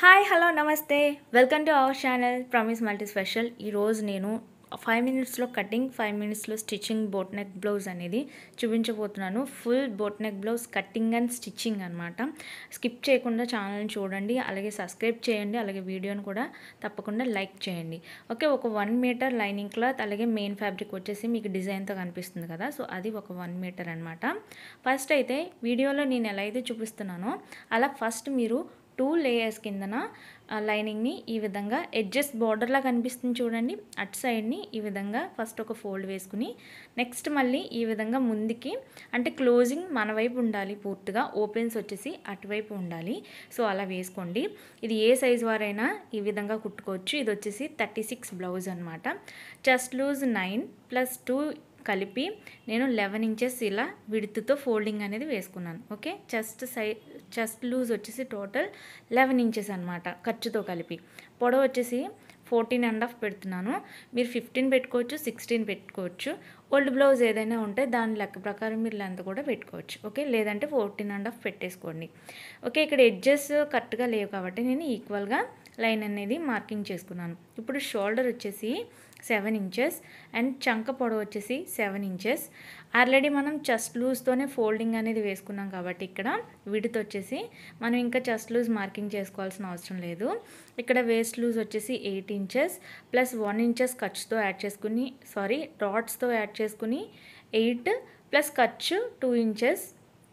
hi hello నమస్తే welcome to our channel promise multi special ఈరోజు నేను ఫైవ్ మినిట్స్లో కటింగ్ ఫైవ్ మినిట్స్లో స్టిచ్చింగ్ బోట్ నెక్ బ్లౌజ్ అనేది చూపించబోతున్నాను full boat neck blouse cutting and stitching అనమాట స్కిప్ చేయకుండా ఛానల్ని చూడండి అలాగే సబ్స్క్రైబ్ చేయండి అలాగే వీడియోని కూడా తప్పకుండా లైక్ చేయండి ఓకే ఒక వన్ మీటర్ లైనింగ్ క్లాత్ అలాగే మెయిన్ ఫ్యాబ్రిక్ వచ్చేసి మీకు డిజైన్తో కనిపిస్తుంది కదా సో అది ఒక వన్ మీటర్ అనమాట ఫస్ట్ అయితే వీడియోలో నేను ఎలా అయితే చూపిస్తున్నానో అలా ఫస్ట్ మీరు టూ లేయర్స్ కిందన ఆ లైనింగ్ని ఈ విధంగా ఎడ్జెస్ బార్డర్లా కనిపిస్తుంది చూడండి అటు సైడ్ని ఈ విధంగా ఫస్ట్ ఒక ఫోల్డ్ వేసుకుని నెక్స్ట్ మళ్ళీ ఈ విధంగా ముందుకి అంటే క్లోజింగ్ మన వైపు ఉండాలి పూర్తిగా ఓపెన్స్ వచ్చేసి అటువైపు ఉండాలి సో అలా వేసుకోండి ఇది ఏ సైజ్ వారైనా ఈ విధంగా కుట్టుకోవచ్చు ఇది వచ్చేసి థర్టీ సిక్స్ బ్లౌజ్ అనమాట chest loose nine plus two కలిపి నేను లెవెన్ ఇంచెస్ ఇలా విడుతుతో ఫోల్డింగ్ అనేది వేసుకున్నాను okay chest size chest loose వచ్చేసి టోటల్ లెవెన్ ఇంచెస్ అనమాట ఖర్చుతో కలిపి పొడవు వచ్చేసి ఫోర్టీన్ అండ్ హాఫ్ పెడుతున్నాను మీరు ఫిఫ్టీన్ పెట్టుకోవచ్చు సిక్స్టీన్ పెట్టుకోవచ్చు ఓల్డ్ బ్లౌజ్ ఏదైనా ఉంటే దాని లెక్క ప్రకారం మీరు లెంత్ కూడా పెట్టుకోవచ్చు ఓకే లేదంటే ఫోర్టీన్ అండ్ హాఫ్ పెట్టేసుకోండి ఓకే ఇక్కడ ఎడ్జెస్ కరెక్ట్గా లేవు కాబట్టి నేను ఈక్వల్గా లైన్ అనేది మార్కింగ్ చేసుకున్నాను ఇప్పుడు షోల్డర్ వచ్చేసి సెవెన్ ఇంచెస్ అండ్ చంక పొడవు వచ్చేసి సెవెన్ ఇంచెస్ ఆల్రెడీ మనం చెస్ట్ లూజ్తోనే ఫోల్డింగ్ అనేది వేసుకున్నాం కాబట్టి ఇక్కడ విడిత్ వచ్చేసి మనం ఇంకా చెస్ట్ లూజ్ మార్కింగ్ చేసుకోవాల్సిన అవసరం లేదు ఇక్కడ వేస్ట్ లూజ్ వచ్చేసి eight inches plus one inches ఖర్చుతో యాడ్ చేసుకుని సారీ డాట్స్తో యాడ్ చేసుకుని ఎయిట్ ప్లస్ ఖర్చు టూ ఇంచెస్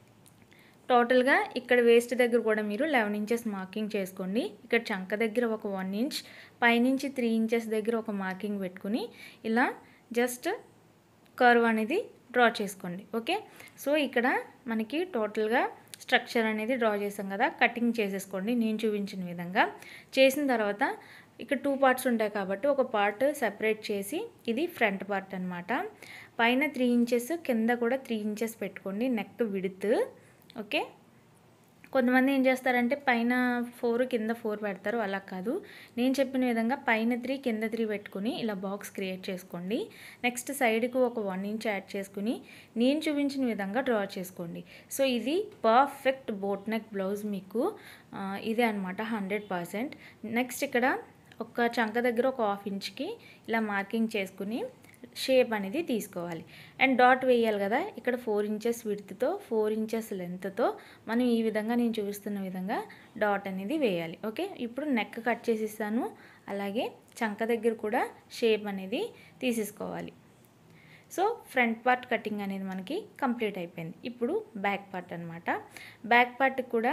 టోటల్గా ఇక్కడ వేస్ట్ దగ్గర కూడా మీరు లెవెన్ ఇంచెస్ మార్కింగ్ చేసుకోండి ఇక్కడ చంక దగ్గర ఒక వన్ ఇంచ్ పైనుంచి త్రీ ఇంచెస్ దగ్గర ఒక మార్కింగ్ పెట్టుకుని ఇలా జస్ట్ కర్వ్ అనేది డ్రా చేసుకోండి ఓకే సో ఇక్కడ మనకి టోటల్గా స్ట్రక్చర్ అనేది డ్రా చేసాం కదా కటింగ్ చేసేసుకోండి నేను చూపించిన విధంగా చేసిన తర్వాత ఇక్కడ టూ పార్ట్స్ ఉంటాయి కాబట్టి ఒక పార్ట్ సెపరేట్ చేసి ఇది ఫ్రంట్ పార్ట్ అనమాట పైన త్రీ ఇంచెస్ కింద కూడా త్రీ ఇంచెస్ పెట్టుకోండి నెక్ విడుత్ ఓకే కొంతమంది ఏం చేస్తారంటే పైన ఫోర్ కింద ఫోర్ పెడతారు అలా కాదు నేను చెప్పిన విధంగా పైన త్రీ కింద త్రీ పెట్టుకుని ఇలా బాక్స్ క్రియేట్ చేసుకోండి నెక్స్ట్ సైడ్కు ఒక వన్ ఇంచ్ యాడ్ చేసుకుని నేను చూపించిన విధంగా డ్రా చేసుకోండి సో ఇది పర్ఫెక్ట్ బోట్ నెక్ బ్లౌజ్ మీకు ఇదే అనమాట హండ్రెడ్ పర్సెంట్ నెక్స్ట్ ఇక్కడ ఒక చంక దగ్గర ఒక హాఫ్ ఇంచ్కి ఇలా మార్కింగ్ చేసుకుని షేప్ అనేది తీసుకోవాలి అండ్ డాట్ వేయాలి కదా ఇక్కడ ఫోర్ ఇంచెస్ విడ్త్తో ఫోర్ ఇంచెస్ లెంత్తో మనం ఈ విధంగా నేను చూపిస్తున్న విధంగా డాట్ అనేది వేయాలి ఓకే ఇప్పుడు నెక్ కట్ చేసిస్తాను అలాగే చంక దగ్గర కూడా షేప్ అనేది తీసేసుకోవాలి సో ఫ్రంట్ పార్ట్ కటింగ్ అనేది మనకి కంప్లీట్ అయిపోయింది ఇప్పుడు బ్యాక్ పార్ట్ అనమాట బ్యాక్ పార్ట్ కూడా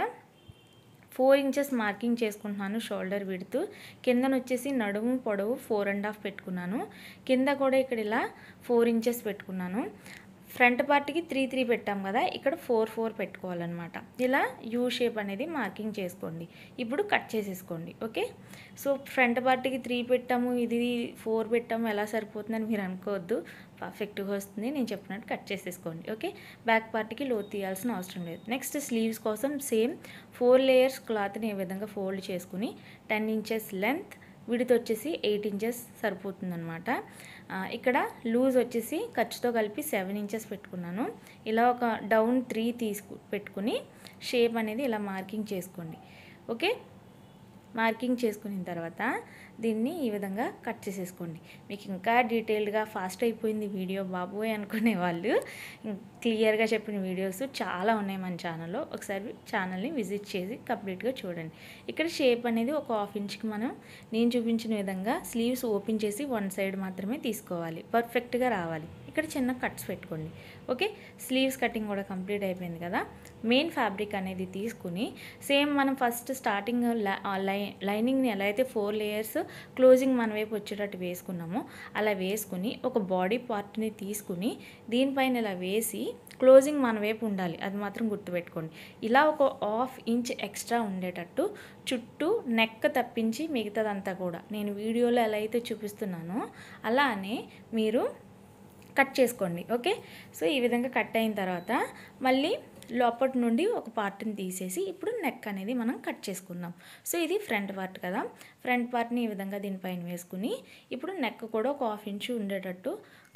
ఫోర్ ఇంచెస్ మార్కింగ్ చేసుకుంటున్నాను షోల్డర్ విడుతూ కిందన వచ్చేసి నడుము పొడవు ఫోర్ అండ్ హాఫ్ పెట్టుకున్నాను కింద కూడా ఇక్కడ ఇలా ఫోర్ ఇంచెస్ పెట్టుకున్నాను ఫ్రంట్ పార్ట్కి త్రీ త్రీ పెట్టాం కదా ఇక్కడ ఫోర్ ఫోర్ పెట్టుకోవాలన్నమాట ఇలా యూ షేప్ అనేది మార్కింగ్ చేసుకోండి ఇప్పుడు కట్ చేసేసుకోండి ఓకే సో ఫ్రంట్ పార్ట్కి త్రీ పెట్టాము ఇది ఫోర్ పెట్టాము ఎలా సరిపోతుందని మీరు అనుకోవద్దు పర్ఫెక్ట్గా వస్తుంది నేను చెప్పినట్టు కట్ చేసేసుకోండి ఓకే బ్యాక్ పార్ట్కి లో తీయాల్సిన అవసరం లేదు నెక్స్ట్ స్లీవ్స్ కోసం సేమ్ ఫోర్ లేయర్స్ క్లాత్ని ఏ విధంగా ఫోల్డ్ చేసుకుని టెన్ ఇంచెస్ లెంత్ విడితో వచ్చేసి ఎయిట్ ఇంచెస్ సరిపోతుందనమాట ఇక్కడ లూజ్ వచ్చేసి ఖర్చుతో కలిపి సెవెన్ ఇంచెస్ పెట్టుకున్నాను ఇలా ఒక డౌన్ త్రీ తీసుకు పెట్టుకుని షేప్ అనేది ఇలా మార్కింగ్ చేసుకోండి ఓకే మార్కింగ్ చేసుకున్న తర్వాత దీన్ని ఈ విధంగా కట్ చేసేసుకోండి మీకు ఇంకా డీటెయిల్డ్గా ఫాస్ట్ అయిపోయింది వీడియో బాబోయ్ అనుకునే వాళ్ళు క్లియర్గా చెప్పిన వీడియోస్ చాలా ఉన్నాయి మన ఛానల్లో ఒకసారి ఛానల్ని విజిట్ చేసి కంప్లీట్గా చూడండి ఇక్కడ షేప్ అనేది ఒక హాఫ్ ఇంచ్కి మనం నేను చూపించిన విధంగా స్లీవ్స్ ఓపెన్ చేసి వన్ సైడ్ మాత్రమే తీసుకోవాలి పర్ఫెక్ట్గా రావాలి ఇక్కడ చిన్న కట్స్ పెట్టుకోండి ఓకే స్లీవ్స్ కటింగ్ కూడా కంప్లీట్ అయిపోయింది కదా మెయిన్ ఫ్యాబ్రిక్ అనేది తీసుకుని సేమ్ మనం ఫస్ట్ స్టార్టింగ్ లై లైనింగ్ని ఎలా అయితే ఫోర్ లేయర్స్ క్లోజింగ్ మన వైపు వచ్చేటట్టు వేసుకున్నామో అలా వేసుకుని ఒక బాడీ పార్ట్ని తీసుకుని దీనిపైన ఇలా వేసి క్లోజింగ్ మన వైపు ఉండాలి అది మాత్రం గుర్తుపెట్టుకోండి ఇలా ఒక హాఫ్ ఇంచ్ ఎక్స్ట్రా ఉండేటట్టు చుట్టూ నెక్ తప్పించి మిగతాదంతా కూడా నేను వీడియోలో ఎలా అయితే చూపిస్తున్నానో అలానే మీరు కట్ చేసుకోండి ఓకే సో ఈ విధంగా కట్ అయిన తర్వాత మళ్ళీ లోపటి నుండి ఒక పార్ట్ని తీసేసి ఇప్పుడు నెక్ అనేది మనం కట్ చేసుకుందాం సో ఇది ఫ్రంట్ పార్ట్ కదా ఫ్రంట్ పార్ట్ని ఈ విధంగా దీనిపైన వేసుకుని ఇప్పుడు నెక్ కూడా ఒక హాఫ్ ఇంచు ఉండేటట్టు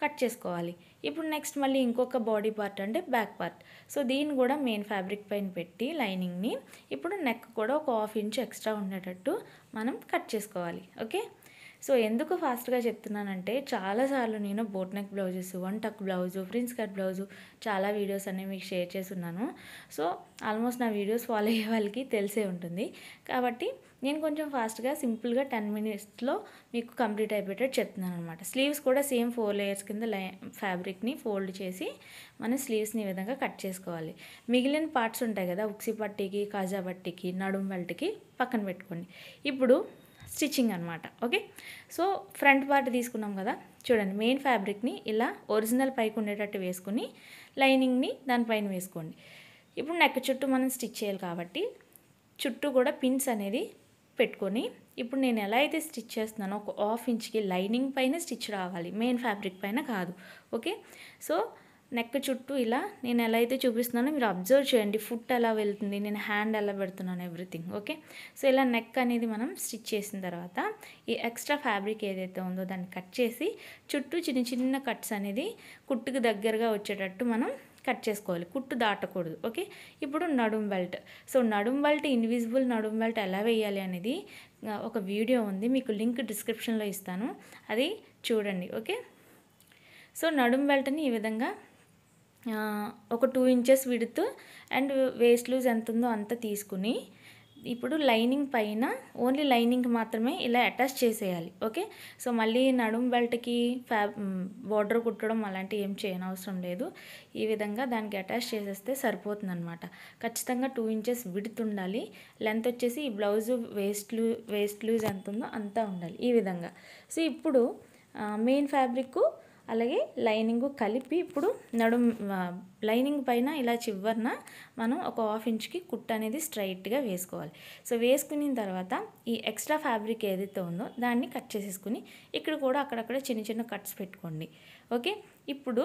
కట్ చేసుకోవాలి ఇప్పుడు నెక్స్ట్ మళ్ళీ ఇంకొక బాడీ పార్ట్ అంటే బ్యాక్ పార్ట్ సో దీన్ని కూడా మెయిన్ ఫ్యాబ్రిక్ పైన పెట్టి లైనింగ్ని ఇప్పుడు నెక్ కూడా ఒక హాఫ్ ఇంచ్ ఎక్స్ట్రా ఉండేటట్టు మనం కట్ చేసుకోవాలి ఓకే సో ఎందుకు ఫాస్ట్గా చెప్తున్నానంటే చాలాసార్లు నేను boat neck blouses one tuck blouse prince cut blouse చాలా వీడియోస్ అనేవి మీకు షేర్ చేస్తున్నాను సో ఆల్మోస్ట్ నా వీడియోస్ ఫాలో అయ్యే వాళ్ళకి తెలిసే ఉంటుంది కాబట్టి నేను కొంచెం ఫాస్ట్గా సింపుల్గా టెన్ మినిట్స్లో మీకు కంప్లీట్ అయిపోయేటట్టు చెప్తున్నాను అనమాట స్లీవ్స్ కూడా సేమ్ ఫోర్ లేయర్స్ కింద లై ఫ్యాబ్రిక్ని ఫోల్డ్ చేసి మన స్లీవ్స్ని ఈ విధంగా కట్ చేసుకోవాలి మిగిలిన పార్ట్స్ ఉంటాయి కదా ఉక్సి పట్టీకి కాజా పట్టీకి నడుం బెల్ట్కి పక్కన పెట్టుకోండి ఇప్పుడు స్టిచ్చింగ్ అనమాట ఓకే సో ఫ్రంట్ పార్ట్ తీసుకున్నాం కదా చూడండి మెయిన్ ఫ్యాబ్రిక్ని ఇలా ఒరిజినల్ పైకి ఉండేటట్టు వేసుకుని లైనింగ్ని దానిపైన వేసుకోండి ఇప్పుడు నెక్ చుట్టూ మనం స్టిచ్ చేయాలి కాబట్టి చుట్టూ కూడా పిన్స్ అనేది పెట్టుకొని ఇప్పుడు నేను ఎలా అయితే స్టిచ్ చేస్తున్నానో ఒక హాఫ్ ఇంచ్కి లైనింగ్ పైన స్టిచ్ రావాలి మెయిన్ ఫ్యాబ్రిక్ పైన కాదు ఓకే సో నెక్ చుట్టూ ఇలా నేను ఎలా అయితే చూపిస్తున్నానో మీరు అబ్జర్వ్ చేయండి ఫుట్ ఎలా వెళ్తుంది నేను హ్యాండ్ ఎలా పెడుతున్నాను ఎవ్రీథింగ్ ఓకే సో ఇలా నెక్ అనేది మనం స్టిచ్ చేసిన తర్వాత ఈ ఎక్స్ట్రా ఫ్యాబ్రిక్ ఏదైతే ఉందో దాన్ని కట్ చేసి చుట్టూ చిన్న చిన్న కట్స్ అనేది కుట్టుకు దగ్గరగా వచ్చేటట్టు మనం కట్ చేసుకోవాలి కుట్టు దాటకూడదు ఓకే ఇప్పుడు నడుం బెల్ట్ సో నడుం బెల్ట్ ఇన్విజిబుల్ నడుం బెల్ట్ ఎలా వేయాలి అనేది ఆ, ఒక వీడియో ఉంది మీకు లింక్ డిస్క్రిప్షన్లో ఇస్తాను అది చూడండి ఓకే సో నడుం బెల్ట్ని ఈ విధంగా ఆ, ఒక two inches width and waist loose ఎంత ఉందో అంత తీసుకుని ఇప్పుడు లైనింగ్ పైన ఓన్లీ లైనింగ్ మాత్రమే ఇలా అటాచ్ చేసేయాలి ఓకే సో మళ్ళీ నడుం బెల్ట్కి ఫ్యాబ్ బార్డర్ కుట్టడం అలాంటివి ఏం చేయని అవసరం లేదు ఈ విధంగా దానికి అటాచ్ చేసేస్తే సరిపోతుంది అనమాట ఖచ్చితంగా టూ ఇంచెస్ విడుత్ ఉండాలి లెంత్ వచ్చేసి ఈ బ్లౌజ్ వేస్ట్ లూ వేస్ట్ లూజ్ ఎంత ఉందో అంతా ఉండాలి ఈ విధంగా సో ఇప్పుడు మెయిన్ ఫ్యాబ్రిక్ అలాగే లైనింగ్ కలిపి ఇప్పుడు నడుం ఆ, లైనింగ్ పైన ఇలా చివరన మనం ఒక హాఫ్ ఇంచ్కి కుట్ అనేది స్ట్రైట్గా వేసుకోవాలి సో వేసుకున్న తర్వాత ఈ ఎక్స్ట్రా ఫ్యాబ్రిక్ ఏదైతే ఉందో దాన్ని కట్ చేసేసుకుని ఇక్కడ కూడా అక్కడక్కడ చిన్న చిన్న కట్స్ పెట్టుకోండి ఓకే ఇప్పుడు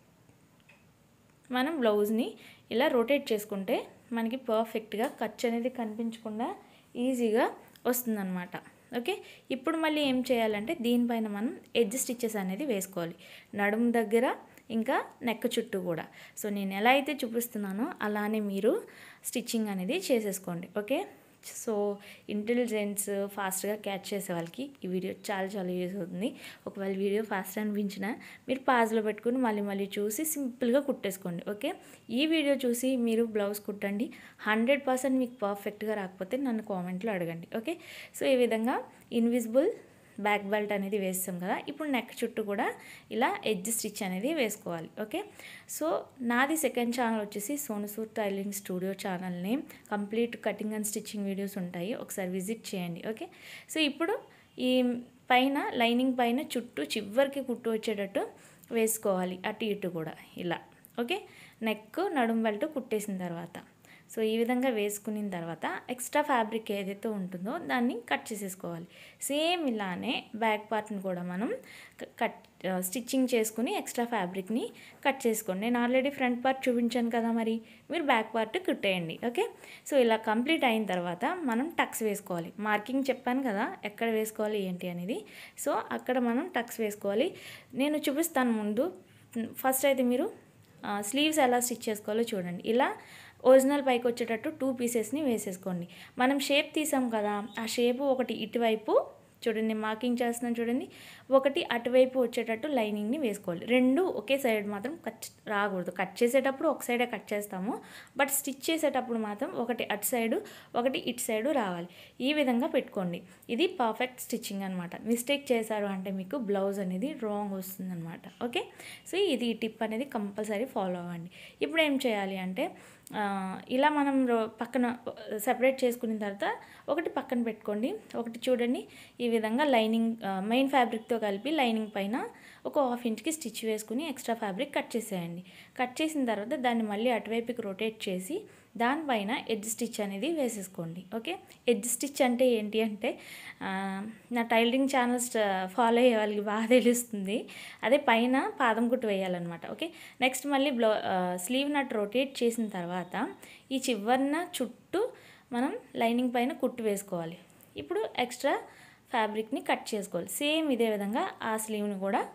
మనం బ్లౌజ్ని ఇలా రొటేట్ చేసుకుంటే మనకి పర్ఫెక్ట్గా ఖర్చు అనేది కనిపించకుండా ఈజీగా వస్తుందన్నమాట ఓకే ఇప్పుడు మళ్ళీ ఏం చేయాలంటే దీనిపైన మనం ఎడ్జ్ స్టిచ్చెస్ అనేది వేసుకోవాలి నడుము దగ్గర ఇంకా నెక్ చుట్టూ కూడా సో నేను ఎలా అయితే చూపిస్తున్నానో అలానే మీరు స్టిచ్చింగ్ అనేది చేసేసుకోండి ఓకే సో ఇంటెలిజెన్స్ ఫాస్ట్గా క్యాచ్ చేసే వాళ్ళకి ఈ వీడియో చాలా చాలా యూజ్ అవుతుంది ఒకవేళ వీడియో ఫాస్ట్ అనిపించినా మీరు పాజ్లో పెట్టుకుని మళ్ళీ మళ్ళీ చూసి సింపుల్గా కుట్టేసుకోండి ఓకే ఈ వీడియో చూసి మీరు బ్లౌజ్ కుట్టండి హండ్రెడ్ పర్సెంట్ మీకు పర్ఫెక్ట్గా రాకపోతే నన్ను కామెంట్లో అడగండి ఓకే సో ఈ విధంగా ఇన్విజిబుల్ బ్యాక్ బెల్ట్ అనేది వేస్తాం కదా ఇప్పుడు నెక్ చుట్టూ కూడా ఇలా ఎడ్జ్ స్టిచ్ అనేది వేసుకోవాలి ఓకే సో నాది సెకండ్ ఛానల్ వచ్చేసి Sonusur tailoring studio channel name complete cutting and stitching videos ఉంటాయి ఒకసారి విజిట్ చేయండి ఓకే సో ఇప్పుడు ఈ పైన లైనింగ్ పైన చుట్టూ చివరికి కుట్టు వచ్చేటట్టు వేసుకోవాలి అటు ఇటు కూడా ఇలా ఓకే నెక్ నడుం బెల్ట్ కుట్టేసిన తర్వాత సో ఈ విధంగా వేసుకున్న తర్వాత ఎక్స్ట్రా ఫ్యాబ్రిక్ ఏదైతే ఉంటుందో దాన్ని కట్ చేసేసుకోవాలి సేమ్ ఇలానే బ్యాక్ పార్ట్ని కూడా మనం క- కట్ స్టిచ్చింగ్ చేసుకుని ఎక్స్ట్రా ఫ్యాబ్రిక్ని కట్ చేసుకోండి నేను ఆల్రెడీ ఫ్రంట్ పార్ట్ చూపించాను కదా మరి మీరు బ్యాక్ పార్ట్ కుట్టేయండి ఓకే సో ఇలా కంప్లీట్ అయిన తర్వాత మనం టక్స్ వేసుకోవాలి మార్కింగ్ చెప్పాను కదా ఎక్కడ వేసుకోవాలి ఏంటి అనేది సో అక్కడ మనం టక్స్ వేసుకోవాలి నేను చూపిస్తాను ముందు ఫస్ట్ అయితే మీరు స్లీవ్స్ ఎలా స్టిచ్ చేసుకోవాలో చూడండి ఇలా ఒరిజినల్ పైకి వచ్చేటట్టు టూ పీసెస్ని వేసేసుకోండి మనం షేప్ తీసాం కదా ఆ షేప్ ఒకటి ఇటువైపు చూడండి మార్కింగ్ చేస్తున్నాను చూడండి ఒకటి అటువైపు వచ్చేటట్టు లైనింగ్ని వేసుకోవాలి రెండు ఒకే సైడ్ మాత్రం కట్ రాకూడదు కట్ చేసేటప్పుడు ఒక సైడే కట్ చేస్తాము బట్ స్టిచ్ చేసేటప్పుడు మాత్రం ఒకటి అటు సైడు ఒకటి ఇటు సైడు రావాలి ఈ విధంగా పెట్టుకోండి ఇది పర్ఫెక్ట్ స్టిచ్చింగ్ అనమాట మిస్టేక్ చేశారు అంటే మీకు బ్లౌజ్ అనేది రాంగ్ వస్తుందన్నమాట ఓకే సో ఇది ఈ టిప్ అనేది కంపల్సరీ ఫాలో అవ్వండి ఇప్పుడు ఏం చేయాలి అంటే ఆ, ఇలా మనం రో- పక్కన సెపరేట్ చేసుకున్న తర్వాత ఒకటి పక్కన పెట్టుకోండి ఒకటి చూడండి ఈ విధంగా లైనింగ్ మెయిన్ ఫ్యాబ్రిక్తో కలిపి లైనింగ్ పైన ఒక హాఫ్ ఇంచ్కి స్టిచ్ వేసుకుని ఎక్స్ట్రా ఫ్యాబ్రిక్ కట్ చేసేయండి కట్ చేసిన తర్వాత దాన్ని మళ్ళీ అటువైపుకి రొటేట్ చేసి దానిపైన ఎడ్జ్ స్టిచ్ అనేది వేసేసుకోండి ఓకే ఎడ్జ్ స్టిచ్ అంటే ఏంటి అంటే ఆ, నా టైలరింగ్ ఛానల్స్ ఫాలో అయ్యే వాళ్ళకి బాగా తెలుస్తుంది అదే పైన పాదం కుట్టు వేయాలన్నమాట ఓకే నెక్స్ట్ మళ్ళీ బ్లౌ స్లీవ్ నట్ రొటేట్ చేసిన తర్వాత ఈ చివరన చుట్టూ మనం లైనింగ్ పైన కుట్టు వేసుకోవాలి ఇప్పుడు ఎక్స్ట్రా ఫ్యాబ్రిక్ని కట్ చేసుకోవాలి సేమ్ ఇదే విధంగా ఆ స్లీవ్ని కూడా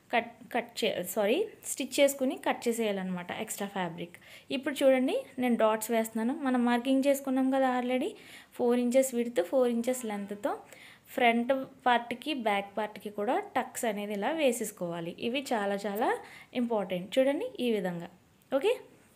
కట్ కట్ చే సారీ స్టిచ్ చేసుకుని కట్ చేసేయాలన్నమాట ఎక్స్ట్రా ఫ్యాబ్రిక్ ఇప్పుడు చూడండి నేను డాట్స్ వేస్తున్నాను మనం మార్కింగ్ చేసుకున్నాం కదా already four inches width four inches లెంత్తో ఫ్రంట్ పార్ట్కి బ్యాక్ పార్ట్కి కూడా టక్స్ అనేది ఇలా వేసేసుకోవాలి ఇవి చాలా చాలా ఇంపార్టెంట్ చూడండి ఈ విధంగా ఓకే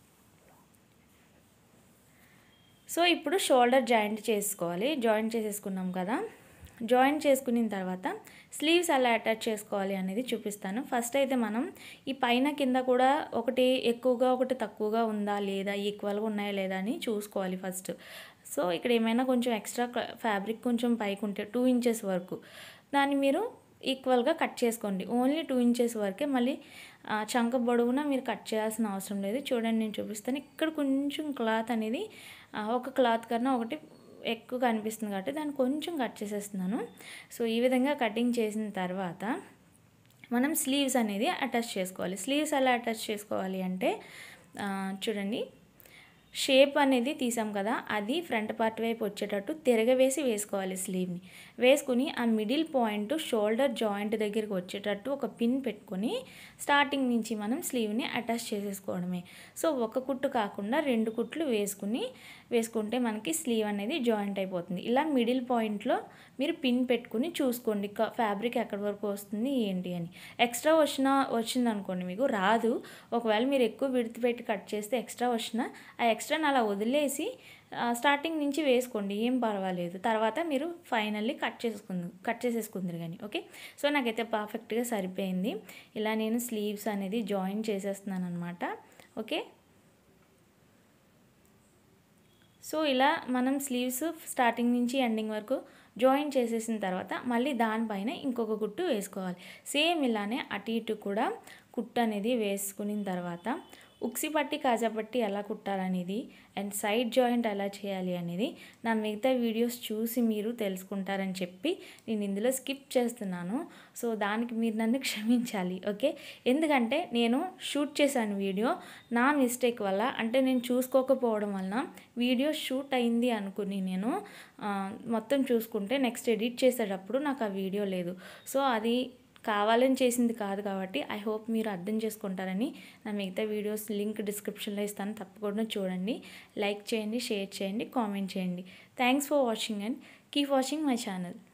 సో ఇప్పుడు షోల్డర్ జాయింట్ చేసుకోవాలి జాయింట్ చేసేసుకున్నాం కదా జాయింట్ చేసుకున్న తర్వాత స్లీవ్స్ ఎలా అటాచ్ చేసుకోవాలి అనేది చూపిస్తాను ఫస్ట్ అయితే మనం ఈ పైన కింద కూడా ఒకటి ఎక్కువగా ఒకటి తక్కువగా ఉందా లేదా ఈక్వల్గా ఉన్నాయా లేదా అని చూసుకోవాలి ఫస్ట్ సో ఇక్కడ ఏమైనా కొంచెం ఎక్స్ట్రా ఫ్యాబ్రిక్ కొంచెం పైకి ఉంటే టూ ఇంచెస్ వరకు దాన్ని మీరు ఈక్వల్గా కట్ చేసుకోండి ఓన్లీ టూ ఇంచెస్ వరకే మళ్ళీ చంక పొడవున మీరు కట్ చేయాల్సిన అవసరం లేదు చూడండి నేను చూపిస్తాను ఇక్కడ కొంచెం క్లాత్ అనేది ఒక క్లాత్ కన్నా ఒకటి ఎక్కువ కనిపిస్తుంది కాబట్టి దాన్ని కొంచెం కట్ చేసేస్తున్నాను సో ఈ విధంగా కటింగ్ చేసిన తర్వాత మనం స్లీవ్స్ అనేది అటాచ్ చేసుకోవాలి స్లీవ్స్ ఎలా అటాచ్ చేసుకోవాలి అంటే చూడండి షేప్ అనేది తీసాం కదా అది ఫ్రంట్ పార్ట్ వైపు వచ్చేటట్టు తిరగవేసి వేసుకోవాలి స్లీవ్ని వేసుకుని ఆ మిడిల్ పాయింట్ షోల్డర్ జాయింట్ దగ్గరికి వచ్చేటట్టు ఒక పిన్ పెట్టుకొని స్టార్టింగ్ నుంచి మనం స్లీవ్ని అటాచ్ చేసేసుకోవడమే సో ఒక కుట్టు కాకుండా రెండు కుట్లు వేసుకుని వేసుకుంటే మనకి స్లీవ్ అనేది జాయింట్ అయిపోతుంది ఇలా మిడిల్ పాయింట్లో మీరు పిన్ పెట్టుకుని చూసుకోండి ఫ్యాబ్రిక్ ఎక్కడి వరకు వస్తుంది ఏంటి అని ఎక్స్ట్రా వచ్చిన వచ్చింది అనుకోండి మీకు రాదు ఒకవేళ మీరు ఎక్కువ విడత పెట్టి కట్ చేస్తే ఎక్స్ట్రా వచ్చిన ఆ ఎక్స్ట్రాని అలా వదిలేసి స్టార్టింగ్ నుంచి వేసుకోండి ఏం పర్వాలేదు తర్వాత మీరు ఫైనల్లీ కట్ చేసుకుంది కట్ చేసేసుకుందరు కానీ ఓకే సో నాకైతే పర్ఫెక్ట్గా సరిపోయింది ఇలా నేను స్లీవ్స్ అనేది జాయిన్ చేసేస్తున్నాను అనమాట ఓకే సో ఇలా మనం స్లీవ్స్ స్టార్టింగ్ నుంచి ఎండింగ్ వరకు జాయిన్ చేసేసిన తర్వాత మళ్ళీ దానిపైన ఇంకొక కుట్టు వేసుకోవాలి సేమ్ ఇలానే అటు ఇటు కూడా కుట్టు అనేది వేసుకున్న తర్వాత ఉక్సి పట్టి కాజా పట్టి ఎలా కుట్టాలనేది అండ్ సైడ్ జాయింట్ ఎలా చేయాలి అనేది నా మిగతా వీడియోస్ చూసి మీరు తెలుసుకుంటారని చెప్పి నేను ఇందులో స్కిప్ చేస్తున్నాను సో దానికి మీరు నన్ను క్షమించాలి ఓకే ఎందుకంటే నేను షూట్ చేశాను వీడియో నా మిస్టేక్ వల్ల అంటే నేను చూసుకోకపోవడం వలన వీడియో షూట్ అయింది అనుకుని నేను మొత్తం చూసుకుంటే నెక్స్ట్ ఎడిట్ చేసేటప్పుడు నాకు ఆ వీడియో లేదు సో అది కావాలని చేసింది కాదు కాబట్టి ఐ హోప్ మీరు అర్థం చేసుకుంటారని నా మిగతా వీడియోస్ లింక్ డిస్క్రిప్షన్లో ఇస్తాను తప్పకుండా చూడండి లైక్ చేయండి షేర్ చేయండి కామెంట్ చేయండి thanks for watching and keep watching my channel